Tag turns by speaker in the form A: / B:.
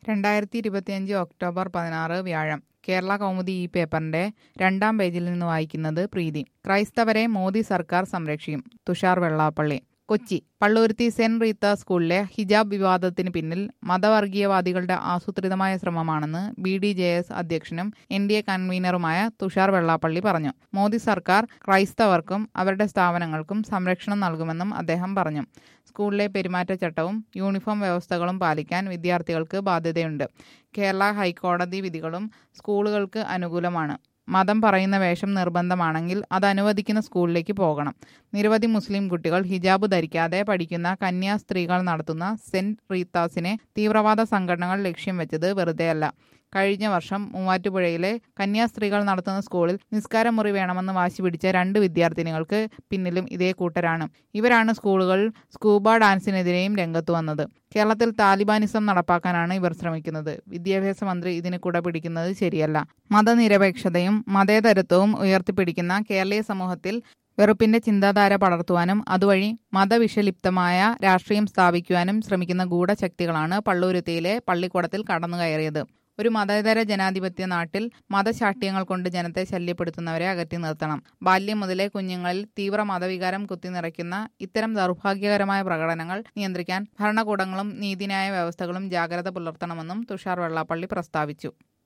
A: രണ്ടായിരത്തി ഇരുപത്തിയഞ്ച് ഒക്ടോബർ പതിനാറ് വ്യാഴം കേരള കൗമുദി ഈ പേപ്പറിന്റെ രണ്ടാം പേജിൽ നിന്ന് വായിക്കുന്നത് പ്രീതി ക്രൈസ്തവരെ മോദി സർക്കാർ സംരക്ഷിക്കും തുഷാർ വെള്ളാപ്പള്ളി കൊച്ചി പള്ളുരുത്തി സെന്റ് റീത്ത സ്കൂളിലെ ഹിജാബ് വിവാദത്തിന് പിന്നിൽ മതവർഗീയവാദികളുടെ ആസൂത്രിതമായ ശ്രമമാണെന്ന് ബി ഡി ജെ എസ് അധ്യക്ഷനും എൻ ഡി എ കൺവീനറുമായ തുഷാർ വെള്ളാപ്പള്ളി പറഞ്ഞു മോദി സർക്കാർ ക്രൈസ്തവർക്കും അവരുടെ സ്ഥാപനങ്ങൾക്കും സംരക്ഷണം നൽകുമെന്നും അദ്ദേഹം പറഞ്ഞു സ്കൂളിലെ പെരുമാറ്റച്ചട്ടവും യൂണിഫോം വ്യവസ്ഥകളും പാലിക്കാൻ വിദ്യാർത്ഥികൾക്ക് ബാധ്യതയുണ്ട് കേരള ഹൈക്കോടതി വിധികളും സ്കൂളുകൾക്ക് അനുകൂലമാണ് മതം പറയുന്ന വേഷം നിർബന്ധമാണെങ്കിൽ അത് അനുവദിക്കുന്ന സ്കൂളിലേക്ക് പോകണം നിരവധി മുസ്ലിം കുട്ടികൾ ഹിജാബ് ധരിക്കാതെ പഠിക്കുന്ന കന്യാസ്ത്രീകൾ നടത്തുന്ന സെന്റ് റീത്താസിനെ തീവ്രവാദ സംഘടനകൾ ലക്ഷ്യം വെച്ചത് വെറുതെയല്ല കഴിഞ്ഞ വർഷം മൂവാറ്റുപുഴയിലെ കന്യാസ്ത്രീകൾ നടത്തുന്ന സ്കൂളിൽ നിസ്കാരമുറി വേണമെന്ന് വാശി പിടിച്ച രണ്ട് വിദ്യാർത്ഥിനികൾക്ക് പിന്നിലും ഇതേ കൂട്ടരാണ് ഇവരാണ് സ്കൂളുകളിൽ സ്കൂബ ഡാൻസിനെതിരെയും രംഗത്തു വന്നത് കേരളത്തിൽ താലിബാനിസം നടപ്പാക്കാനാണ് ഇവർ ശ്രമിക്കുന്നത് വിദ്യാഭ്യാസ മന്ത്രി ഇതിന് കുട പിടിക്കുന്നത് ശരിയല്ല മതനിരപേക്ഷതയും മതേതരത്വവും ഉയർത്തിപ്പിടിക്കുന്ന കേരളീയ സമൂഹത്തിൽ വെറുപ്പിന്റെ ചിന്താധാര പടർത്തുവാനും അതുവഴി മതവിഷലിപ്തമായ രാഷ്ട്രീയം സ്ഥാപിക്കുവാനും ശ്രമിക്കുന്ന ഗൂഢശക്തികളാണ് പള്ളൂരുത്തിയിലെ പള്ളിക്കൂടത്തിൽ കടന്നുകയറിയത് ഒരു മതേതര ജനാധിപത്യ നാട്ടിൽ മതശാഠ്യങ്ങൾ കൊണ്ട് ജനത്തെ ശല്യപ്പെടുത്തുന്നവരെ അകറ്റി നിർത്തണം ബാല്യം മുതലേ കുഞ്ഞുങ്ങളിൽ തീവ്ര മതവികാരം കുത്തിനിറയ്ക്കുന്ന ഇത്തരം ദൗർഭാഗ്യകരമായ പ്രകടനങ്ങൾ നിയന്ത്രിക്കാൻ ഭരണകൂടങ്ങളും നീതിന്യായ വ്യവസ്ഥകളും ജാഗ്രത പുലർത്തണമെന്നും തുഷാർ വെള്ളാപ്പള്ളി പ്രസ്താവിച്ചു